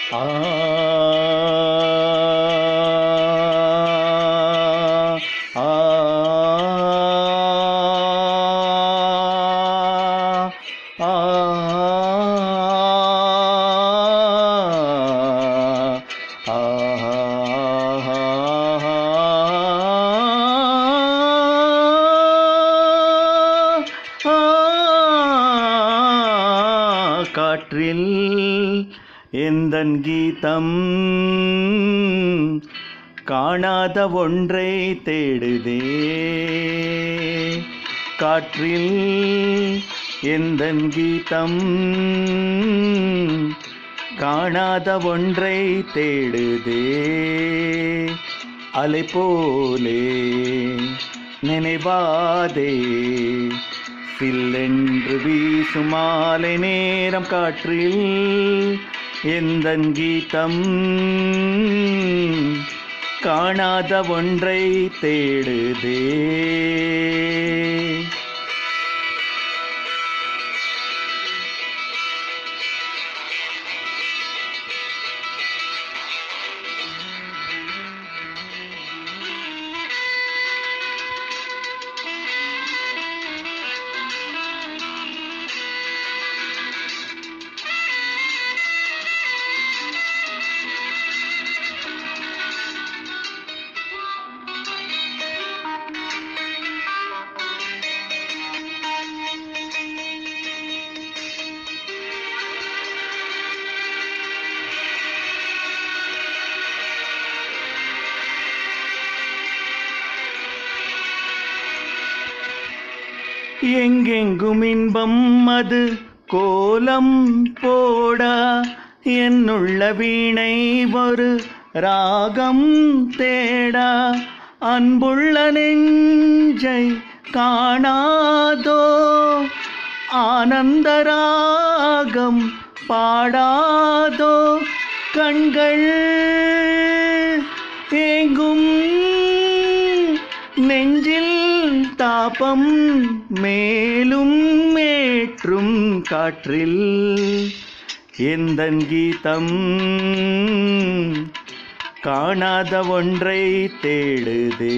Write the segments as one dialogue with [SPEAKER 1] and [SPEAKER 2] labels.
[SPEAKER 1] ஆ ஆ ஆ காற்றில் எந்தன் கீதம் காணாத ஒன்றை தேடுதே காற்றில் எந்தன் கீதம் காணாத ஒன்றை தேடுதே அலை போலே நினைவாதே சில்லென்று வீசும் மாலை நேரம் காற்றில் எந்தன் கீதம் காணாத ஒன்றை தேடுதே எங்கெங்கும் இன்பம் அது கோலம் போடா என்னுள்ள வீணை ஒரு ராகம் தேடா அன்புள்ள நெஞ்சை காணாதோ ஆனந்த ராகம் பாடாதோ கண்கள் ஏங்கும் நெஞ்சில் தாபம் மேலும் மேற்றும் காற்றில் எந்தன் கீதம் காணாத ஒன்றை தேடுதே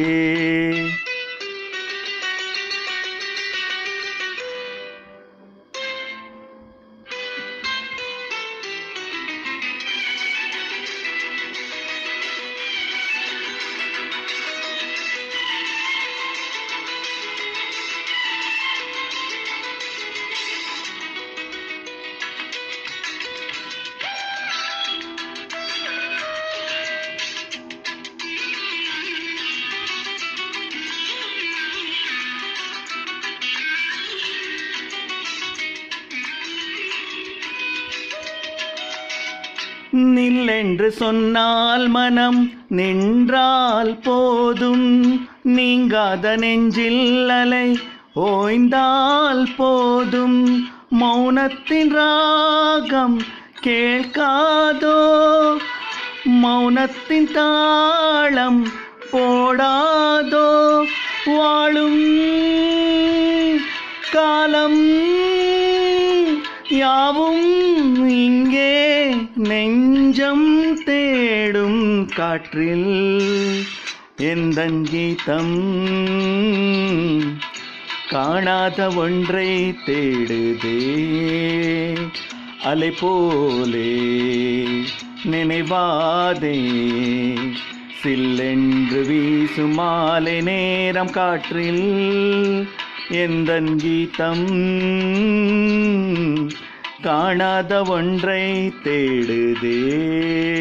[SPEAKER 1] நில்லென்று சொன்னால் மனம் நின்றால் போதும் நீங்காத நெஞ்சில் அலை ஓய்ந்தால் போதும் மௌனத்தின் ராகம் கேட்காதோ மௌனத்தின் தாளம் போடாதோ வாழும் காலம் யாவும் இங்கே நெஞ்சம் தேடும் காற்றில் எந்தன் கீதம் காணாத ஒன்றை தேடுதே அலை போலே நினைவாதே சில்லென்று வீசும் மாலை நேரம் காற்றில் எந்தன் கீதம் காணாத ஒன்றை தேடுதே